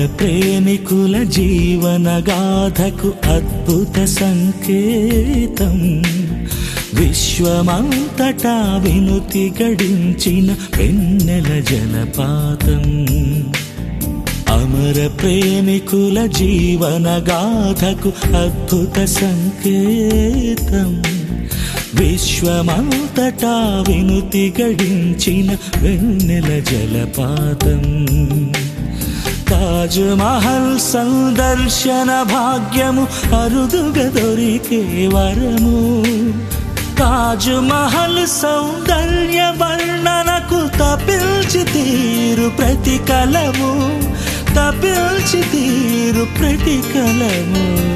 ప్రేమికుల జీవన గాథకు అద్భుత సంకేతం విశ్వమంతటా వినుతి గడించిన వెన్నెల జలపాతం అమర ప్రేమికుల జీవన గాథకు అద్భుత సంకేతం విశ్వమంతటా వినుతి గడించిన వెన్నెల జలపాతం తాజ్ మహల్ సందర్శన భాగ్యము అరుదుగా దొరికే వరము తాజ్ మహల్ సౌందర్య వర్ణనకు తపిల్చి తీరు ప్రతి కలము తపిల్చి తీరు ప్రతి కలము